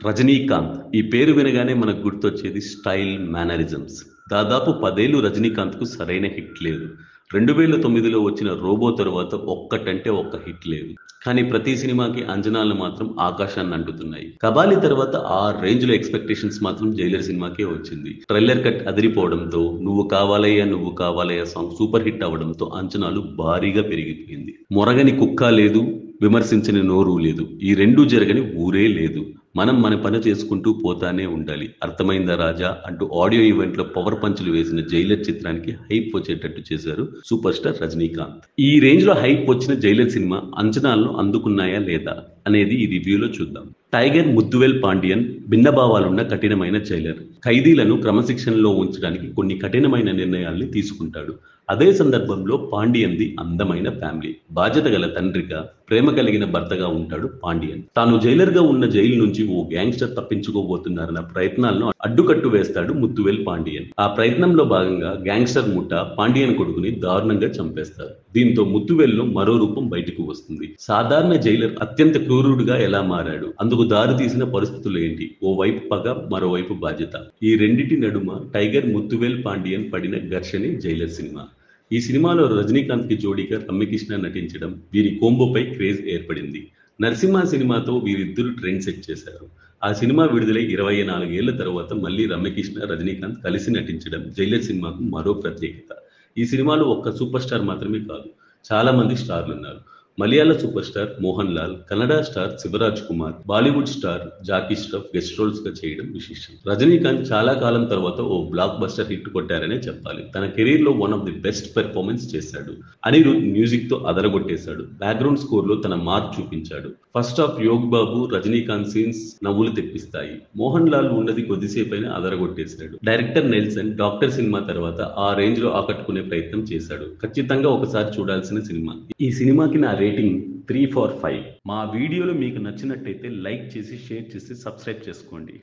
రజనీకాంత్ ఈ పేరు వినగానే మనకు గుర్తొచ్చేది స్టైల్ మేనరిజమ్స్ దాదాపు పదేళ్లు రజనీకాంత్ కు సరైన హిట్ లేదు రెండు వేల తొమ్మిదిలో వచ్చిన రోబో తరువాత ఒక్కటంటే ఒక్క హిట్ లేదు కానీ ప్రతి సినిమాకి అంచనాలు మాత్రం ఆకాశాన్ని అంటుతున్నాయి కబాలి తర్వాత ఆ రేంజ్ లో ఎక్స్పెక్టేషన్స్ మాత్రం జైలర్ సినిమాకే వచ్చింది ట్రైలర్ కట్ అదిరిపోవడంతో నువ్వు కావాలయ్యా నువ్వు కావాలయ్యా సాంగ్ సూపర్ హిట్ అవడంతో అంచనాలు భారీగా పెరిగిపోయింది మొరగని కుక్క లేదు విమర్శించని నోరు లేదు ఈ రెండు జరగని ఊరే లేదు మనం మన పని చేసుకుంటూ పోతానే ఉండాలి అర్థమైందా రాజా అంటూ ఆడియో ఈవెంట్ లో పవర్ పంచులు వేసిన జైలర్ చిత్రానికి హైప్ వచ్చేటట్టు చేశారు సూపర్ స్టార్ రజనీకాంత్ ఈ రేంజ్ లో హైప్ వచ్చిన జైలర్ సినిమా అంచనాలను అందుకున్నాయా లేదా అనేది ఈ రివ్యూలో చూద్దాం టైగర్ ముద్దువెల్ పాండియన్ భిన్నభావాలున్న కఠినమైన జైలర్ ఖైదీలను క్రమశిక్షణలో ఉంచడానికి కొన్ని కఠినమైన నిర్ణయాల్ని తీసుకుంటాడు అదే సందర్భంలో పాండియన్ది అందమైన ఫ్యామిలీ బాధ్యత గల తండ్రిగా ప్రేమ కలిగిన భర్తగా ఉంటాడు పాండియన్ తాను జైలర్ గా ఉన్న జైలు నుంచి ఓ గ్యాంగ్స్టర్ తప్పించుకోబోతున్నారన్న ప్రయత్నాలను అడ్డుకట్టు వేస్తాడు ముత్తువేల్ పాండియన్ ఆ ప్రయత్నంలో భాగంగా గ్యాంగ్స్టర్ ముఠ పాండియన్ కొడుకుని దారుణంగా చంపేస్తారు దీంతో ముత్తువేల్లో మరో రూపం బయటకు వస్తుంది సాధారణ జైలర్ అత్యంత క్రూరుడుగా ఎలా మారాడు అందుకు దారి తీసిన పరిస్థితులు ఏంటి ఓ వైపు పగ మరోవైపు బాధ్యత ఈ రెండిటి నడుమ టైగర్ ముత్తువేల్ పాండియన్ పడిన ఘర్షణే జైలర్ సినిమా ఈ సినిమాలో రజనీకాంత్ కి జోడీగా రమ్యకృష్ణ నటించడం వీరి కోంబోపై క్రేజ్ ఏర్పడింది నరసింహ సినిమాతో వీరిద్దరు ట్రెండ్ సెట్ చేశారు ఆ సినిమా విడుదలై ఇరవై నాలుగేళ్ల తర్వాత మళ్ళీ రమ్యకృష్ణ రజనీకాంత్ కలిసి నటించడం జైలర్ సినిమాకు మరో ప్రత్యేకత ఈ సినిమాలో ఒక్క సూపర్ స్టార్ మాత్రమే కాదు చాలా మంది స్టార్లు ఉన్నారు Malayala super star Mohan Lal Kannada star Shivaraj Kumar Bollywood star Jackie Shroff guest roles గా చేయడం విశేషం రజనీకాంత్ చాలా కాలం తర్వాత ఓ బ్లాక్ బస్టర్ హిట్ కొట్టారనే చెప్పాలి తన కెరీర్ లో one of the best performance చేశాడు అనిరుద్ మ్యూజిక్ తో అదరగొట్టేశాడు బ్యాక్గ్రౌండ్ స్కోర్ లో తన మార్క్ చూపించాడు first half Yogi Babu Rajinikanth scenes నవ్వులు తెప్పిస్తాయి మోహన్ లాల్ ఉన్నది కొద్దిసేపైనా అదరగొట్టేశాడు డైరెక్టర్ నెల్సన్ డాక్టర్ సినిమా తర్వాత ఆ రేంజ్ లో ఆకట్టుకునే ప్రయత్నం చేశాడు ఖచ్చితంగా ఒకసారి చూడాల్సిన సినిమా ఈ సినిమాకి నా రేటింగ్ త్రీ ఫార్ ఫైవ్ మా వీడియోలు మీకు నచ్చినట్టయితే లైక్ చేసి షేర్ చేసి సబ్స్క్రైబ్ చేసుకోండి